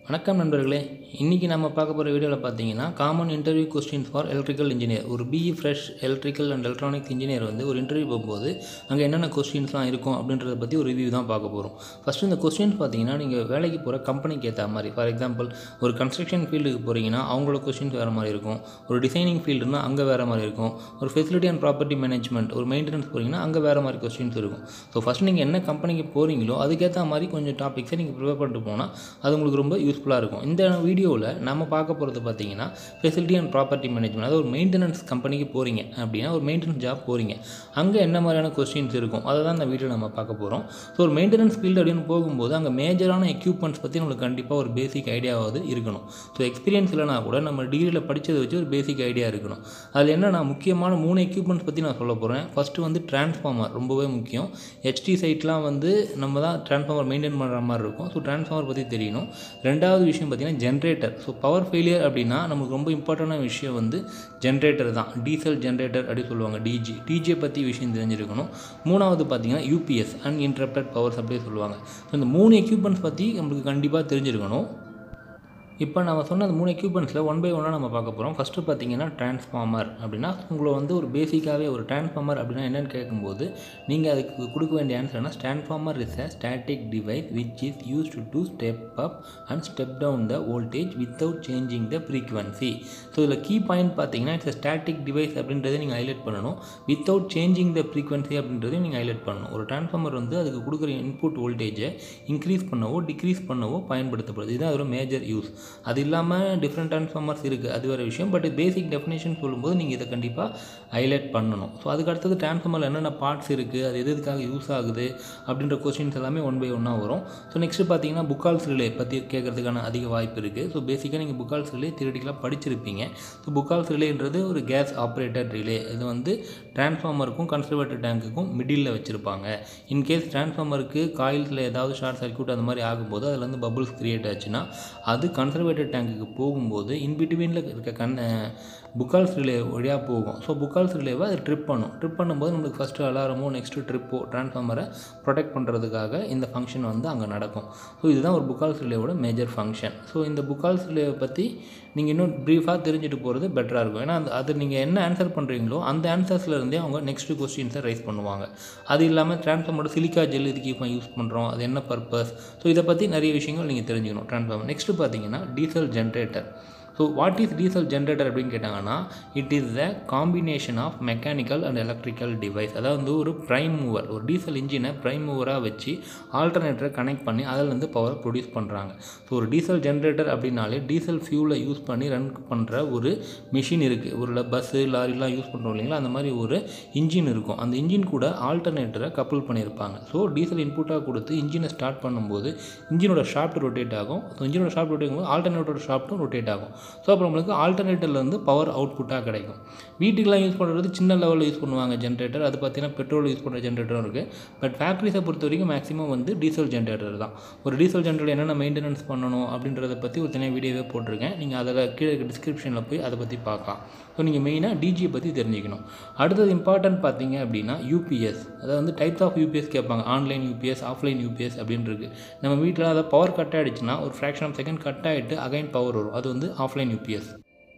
வணக்கம் நண்பர்களே இன்றைக்கி நம்ம பார்க்க போகிற வீடியோவில் பார்த்தீங்கன்னா common interview questions for electrical engineer ஒரு BE fresh electrical and electronics engineer வந்து ஒரு இன்டர்வியூ போகும்போது அங்கே என்னென்ன கொஸ்டின்ஸ்லாம் இருக்கும் அப்படின்றத பற்றி ஒரு ரிவ்யூ தான் பார்க்க போகிறோம் ஃபஸ்ட்டு இந்த கொஸ்டின்ஸ் பார்த்தீங்கன்னா நீங்கள் வேலைக்கு போகிற கம்பெனிக்கு ஏற்ற மாதிரி ஃபார் எக்ஸாம்பிள் ஒரு கன்ஸ்ட்ரக்ஷன் ஃபீல்டுக்கு போகிறீங்கன்னா அவங்களோட கொஸ்டின்ஸ் வேறு மாதிரி இருக்கும் ஒரு டிசைனிங் ஃபீல்டுனா அங்கே வேறு மாதிரி இருக்கும் ஒரு ஃபெசிலிட்டி அண்ட் ப்ராப்பர்ட்டி மேனேஜ்மெண்ட் ஒரு மெயின்டெனன்ஸ் போகிறீங்கன்னா அங்கே வேறு மாதிரி கொஸ்டின்ஸ் இருக்கும் ஸோ ஃபஸ்ட் நீங்கள் என்ன கம்பெனிக்கு போகிறீங்களோ அதுக்கேற்ற மாதிரி கொஞ்சம் டாபிக்ஸை நீங்கள் ப்ரிப்பேர் பண்ணிட்டு போனால் அது உங்களுக்கு ரொம்ப யூஸ்ஃபுல்லாக இருக்கும் இந்த வீடியோவில் நம்ம பார்க்க போகிறது பார்த்தீங்கன்னா ஃபெசிலிட்டி அண்ட் ப்ராப்பர்ட்டி மேனேஜ்மெண்ட் அதாவது ஒரு மெயின்டெனன்ஸ் கம்பெனிக்கு போகிறீங்க அப்படின்னா ஒரு மெயின்டெனன்ஸ் ஜாப் போகிறீங்க அங்கே என்ன மாதிரியான கொஸ்டின்ஸ் இருக்கும் அதை தான் இந்த வீடியோ நம்ம பார்க்க போகிறோம் ஸோ ஒரு மெயின்டெனன்ஸ் ஃபீல்டு அப்படின்னு போகும்போது அங்கே மேஜரான எக்யூப்மெண்ட்ஸ் பற்றி நம்மளுக்கு கண்டிப்பாக ஒரு பேசிக் ஐடியாவாவது இருக்கணும் ஸோ எக்ஸ்பீரியன்ஸ் இல்லைனா கூட நம்ம டிகிரியில் படித்ததை வச்சு ஒரு பேசிக் ஐடியா இருக்கணும் அதில் என்னென்னா முக்கியமான மூணு எக்யூப்மெண்ட்ஸ் பற்றி நான் சொல்ல போகிறேன் ஃபஸ்ட்டு வந்து டிரான்ஸ்ஃபார்மர் ரொம்பவே முக்கியம் ஹெச்டி சைட்லாம் வந்து நம்ம தான் டிரான்ஸ்ஃபார்மர் மெயின்டைன் பண்ணுற மாதிரி இருக்கும் ஸோ டிரான்ஸ்ஃபார்மர் பற்றி தெரியணும் ரெண்டாவது விஷயம் பார்த்திங்கன்னா ஜென்ரேட்டர் ஸோ பவர் ஃபெயிலியர் அப்படின்னா நமக்கு ரொம்ப இம்பார்ட்டண்டான விஷயம் வந்து ஜென்ரேட்டர் தான் டீசல் ஜென்ரேட்டர் அப்படி சொல்லுவாங்க டிஜி டிஜியை பற்றி விஷயம் தெரிஞ்சிருக்கணும் மூணாவது பார்த்தீங்கன்னா யூபிஎஸ் அன்இன்டரப்டட் பவர்ஸ் அப்படியே சொல்லுவாங்க ஸோ இந்த மூணு எக்யூப்மெண்ட்ஸ் பற்றி நம்மளுக்கு கண்டிப்பாக தெரிஞ்சிருக்கணும் இப்போ நம்ம சொன்ன அந்த மூணு எக்யூப்மெண்ட்ஸில் ஒன் பை ஒன்னாக நம்ம பார்க்க போகிறோம் ஃபஸ்ட்டு பார்த்தீங்கன்னா டிரான்ஸ்ஃபார்மர் அப்படின்னா உங்களை வந்து ஒரு பேசிக்காகவே ஒரு டிரான்ஸ்ஃபார்மர் அப்படின்னா என்னென்னு கேட்கும்போது நீங்கள் அதுக்கு கொடுக்க வேண்டிய ஆன்சர்னா transformer is a static device which is use to step up and step down the voltage without changing the frequency so இதில் கீ பாயிண்ட் பார்த்தீங்கன்னா இட்ஸ் ஸ்டாட்டிக் டிவைஸ் அப்படின்றத நீங்கள் ஹைலைட் பண்ணணும் வித்தவுட் சேஞ்சிங் த ஃப்ரீக்வன்சி அப்படின்றதையும் நீங்கள் highlight பண்ணணும் ஒரு transformer வந்து அதுக்கு கொடுக்குற இன்புட் வோல்டேஜை இன்க்ரீஸ் பண்ணவோ டிக்ரீஸ் பண்ணவோ பயன்படுத்தப்படுது இதுதான் அதோட மேஜர் யூஸ் அது இல்லாமல் டிஃப்ரெண்ட் டிரான்ஸ்ஃபார்மர்ஸ் இருக்குது அது வேறு விஷயம் பட் பேசிக் டெஃபினேஷன் சொல்லும்போது நீங்கள் இதை கண்டிப்பாக ஹைலைட் பண்ணணும் ஸோ அதுக்கு அடுத்தது டிரான்ஸ்ஃபார்மரில் என்னென்ன பார்ட்ஸ் இருக்குது அது எது எதுக்காக யூஸ் ஆகுது அப்படின்ற கொஸ்டின்ஸ் எல்லாமே ஒன் பை ஒன்னாக வரும் ஸோ நெக்ஸ்ட்டு பார்த்தீங்கன்னா புக்கால்ஸ் ரிலே பற்றி கேட்குறதுக்கான அதிக வாய்ப்பு இருக்குது ஸோ பேசிக்காக நீங்கள் புக்கால்ஸ் ரிலே தியரட்டிக்கலாக படிச்சிருப்பீங்க ஸோ புக்கால்ஸ் ரிலேன்றது ஒரு கேஸ் ஆப்ரேட்டர் ரிலே இது வந்து டிரான்ஸ்ஃபார்மருக்கும் கன்சர்வேட்டர் டேங்க்குக்கும் மிடில் வச்சுருப்பாங்க இன்கேஸ் டிரான்ஸ்ஃபார்மருக்கு காயில்ஸில் ஏதாவது ஷார்ட் சர்க்யூட் அந்த மாதிரி ஆகும்போது அதில் வந்து பபுள்ஸ் க்ரியேட் ஆச்சுன்னா அது கன்சர்வேட்டர் டேங்க்குக்கு போகும்போது இன்பிட்வீனில் இருக்க கண் புக்கால்ஸ் ரிலே வழியாக போகும் ஸோ புக்கால்ஸ் ரிலேவை அது ட்ரிப் பண்ணும் ட்ரிப் பண்ணும்போது நம்மளுக்கு ஃபஸ்ட்டு அலாரமோ நெக்ஸ்ட்டு ட்ரிப்போ ட்ரான்ஸ்ஃபார்மரை ப்ரொடெக்ட் பண்ணுறதுக்காக இந்த ஃபங்க்ஷன் வந்து அங்கே நடக்கும் ஸோ இதுதான் ஒரு புக்கால்ஸ் ரிலேவோட மேஜர் ஃபங்க்ஷன் ஸோ இந்த புக்கால்ஸ் ரிலேவை பற்றி நீங்கள் இன்னும் ப்ரீஃபாக தெரிஞ்சுட்டு போகிறது பெட்டராக இருக்கும் ஏன்னா அந்த அது நீங்கள் என்ன ஆன்சர் பண்ணுறீங்களோ அந்த ஆன்சர்ஸ்லேருந்தே அவங்க நெக்ஸ்ட் கொஸ்டின்ஸை ரைஸ் பண்ணுவாங்க அது இல்லாமல் டிரான்ஸ்ஃபார்மரோட சிலிக்கா ஜெல் இதுக்கு இப்போ யூஸ் பண்ணுறோம் அது என்ன பர்பஸ் ஸோ இதை பற்றி நிறைய விஷயங்கள் நீங்கள் தெரிஞ்சுக்கணும் டிரான்ஸ்ஃபார்மர் நெக்ஸ்ட்டு பார்த்தீங்கன்னா diesel generator so what is diesel generator அப்படின்னு கேட்டாங்கன்னா it is the combination of mechanical and electrical device அதாவது வந்து ஒரு ப்ரைம் மூவர் ஒரு டீசல் இன்ஜினை ப்ரைம் மூவராக வச்சு ஆல்டர்னேட்டரை கனெக்ட் பண்ணி அதிலேருந்து பவர் ப்ரொடியூஸ் பண்ணுறாங்க ஸோ ஒரு டீசல் ஜென்ரேட்டர் அப்படின்னாலே டீசல் ஃபியூலை யூஸ் பண்ணி ரன் பண்ணுற ஒரு மிஷின் இருக்குது ஒரு பஸ்ஸு லாரிலாம் யூஸ் பண்ணுறோம் இல்லைங்களா அந்த மாதிரி ஒரு இன்ஜின் இருக்கும் அந்த இன்ஜின் கூட ஆல்டர்னேட்டரை கப்புள் பண்ணியிருப்பாங்க ஸோ டீசல் இன்புட்டாக கொடுத்து இன்ஜினை ஸ்டார்ட் பண்ணும்போது இன்ஜினோட ஷாஃப்ட் ரொட்டேட் ஆகும் ஸோ இன்ஜினோட ஷாஃப்ட் ரொட்டேட் ஆகும்போது ஆல்டர்னேட்டரோட ஷாஃப்ட்டும் ரொட்டேட் ஆகும் ஸோ அப்போ நம்மளுக்கு ஆல்டர்னேட்டர்லேருந்து பவர் அவுட்புட்டாக கிடைக்கும் வீட்டுக்கெலாம் யூஸ் பண்ணுறது சின்ன லெவலில் யூஸ் பண்ணுவாங்க ஜென்ரேட்டர் அது பார்த்தீங்கன்னா பெட்ரோல் யூஸ் பண்ணுற ஜென்ரேட்டரும் இருக்குது பட் ஃபேக்ட்ரிஸை பொறுத்த வரைக்கும் மேக்ஸிமம் வந்து டீசல் ஜென்ரேட்டர் தான் ஒரு டீசல் ஜென்ரேட்டர் என்னென்ன மெயின்டெனன்ஸ் பண்ணணும் அப்படின்றத பற்றி ஒரு தனியாக வீடியோவே போட்டிருக்கேன் நீங்கள் அதில் கீழே டிஸ்கிரிப்ஷனில் போய் அதை பற்றி பார்க்கலாம் ஸோ நீங்கள் மெயினாக டிஜியை பற்றி தெரிஞ்சுக்கணும் அடுத்தது இம்பார்ட்டன்ட் பார்த்தீங்க அப்படின்னா யூபிஎஸ் அதாவது வந்து டைப்ஸ் ஆஃப் யூபிஎஸ் கேட்பாங்க ஆன்லைன் யூபிஎஸ் ஆஃப்லைன் யூபிஎஸ் அப்படின்னு இருக்குது நம்ம வீட்டில் அதை பவர் கட் ஆகிடுச்சுன்னா ஒரு ஃப்ராக்ஷன் ஆஃப் செகண்ட் கட் ஆகிட்டு அகைன் பவர் வரும் அது வந்து offline UPS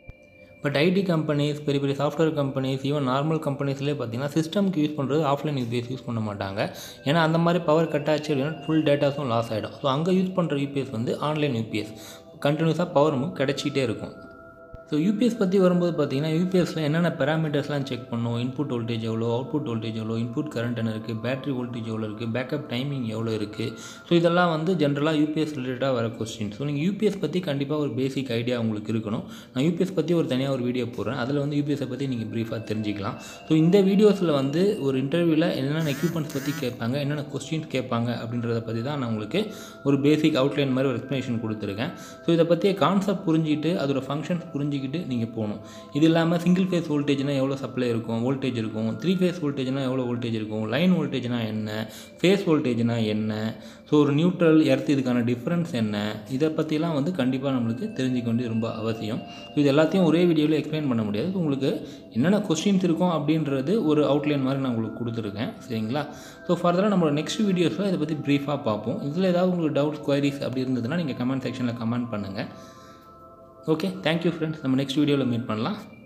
but IT companies பெரிய பெரிய சாஃப்ட்வேர் கம்பெனிஸ் ஈவன் நார்மல் கம்பெனிஸ்லேயே பார்த்தீங்கன்னா சிஸ்டம்க்கு யூஸ் பண்ணுறது ஆஃப்லைன் யூபிஎஸ் யூஸ் பண்ண மாட்டாங்க ஏன்னா அந்த மாதிரி பவர் கட் ஆச்சு அப்படின்னா ஃபுல் டேட்டாஸும் லாஸ் ஆகிடும் ஸோ அங்கே யூஸ் பண்ணுற யூபிஎஸ் வந்து ஆன்லைன் யூபிஎஸ் கண்டினியூஸாக பவர் நமக்கு கிடச்சிக்கிட்டே இருக்கும் ஸோ யூபிஎஸ் பற்றி வரும்போது பார்த்தீங்கன்னா யூபிஎஸில் என்னென்ன பேராமீட்டர்ஸ்லாம் செக் பண்ணும் இன்புட் வோல்டேஜ் எவ்வளோ அவுட்புட் வோல்டேஜ் எவ்வளோ இன்புட் கரண்ட் என்ன இருக்குது பேட்டரி வோல்டேஜ் எவ்வளோ இருக்குது பேக்கப் டைமிங் எவ்வளோ இருக்குது ஸோ இதெல்லாம் வந்து ஜென்ரலாக யூபிஎஸ் ரிலேட்டடாக வர கொஸ்டின் ஸோ நீங்கள் யூபிஎஸ் பற்றி கண்டிப்பாக ஒரு பேசிக் ஐடியா உங்களுக்கு இருக்கணும் நான் யூபிஎஸ் பற்றி ஒரு தனியாக ஒரு வீடியோ போடுறேன் அதில் வந்து யூபிஎஸை பற்றி நீங்கள் ப்ரீஃபாக தெரிஞ்சிக்கலாம் ஸோ இந்த வீடியோஸில் வந்து ஒரு இன்டர்வியூவில் என்னென்ன எக்யூப்மெண்ட்ஸ் பற்றி கேட்பாங்க என்னென்ன கொஸ்டின்ஸ் கேட்பாங்க அப்படின்றத பற்றி தான் நான் உங்களுக்கு ஒரு பேசிக் அவுட்லைன் மாதிரி ஒரு எக்ஸ்ப்ளனேஷன் கொடுத்துருக்கேன் ஸோ இதை பற்றிய கான்செப்ட் புரிஞ்சுட்டு அதோட ஃபங்க்ஷன்ஸ் புரிஞ்சுக்கிட்டு தெரிஞ்சுக்கிட்டு நீங்கள் போகணும் இது இல்லாமல் சிங்கிள் ஃபேஸ் வோல்டேஜ்னால் எவ்வளோ சப்ளை இருக்கும் வோல்டேஜ் இருக்கும் த்ரீ ஃபேஸ் வோல்டேஜ்னால் எவ்வளோ வோல்டேஜ் இருக்கும் லைன் வோல்டேஜ்னால் என்ன ஃபேஸ் வோல்டேஜ்னால் என்ன ஸோ ஒரு நியூட்ரல் எர்த் இதுக்கான டிஃப்ரென்ஸ் என்ன இதை பற்றிலாம் வந்து கண்டிப்பாக நம்மளுக்கு தெரிஞ்சுக்க வேண்டியது ரொம்ப அவசியம் ஸோ இது எல்லாத்தையும் ஒரே வீடியோவில் எக்ஸ்பிளைன் பண்ண முடியாது உங்களுக்கு என்னென்ன கொஸ்டின்ஸ் இருக்கும் அப்படின்றது ஒரு அவுட்லைன் மாதிரி நான் உங்களுக்கு கொடுத்துருக்கேன் சரிங்களா ஸோ ஃபர்தராக நம்மளோட நெக்ஸ்ட் வீடியோஸில் இதை பற்றி ப்ரீஃபாக பார்ப்போம் இதில் ஏதாவது உங்களுக்கு டவுட்ஸ் குவைரிஸ் அப்படி இருந்ததுன்னா நீங்கள் கமெண்ட் செக்ஷனில் கமெண்ட் பண்ணுங்கள் ஓகே தேங்க்யூ ஃப்ரெண்ட்ஸ் நம்ம நெக்ஸ்ட் வீடியோவில் மீட் பண்ணலாம்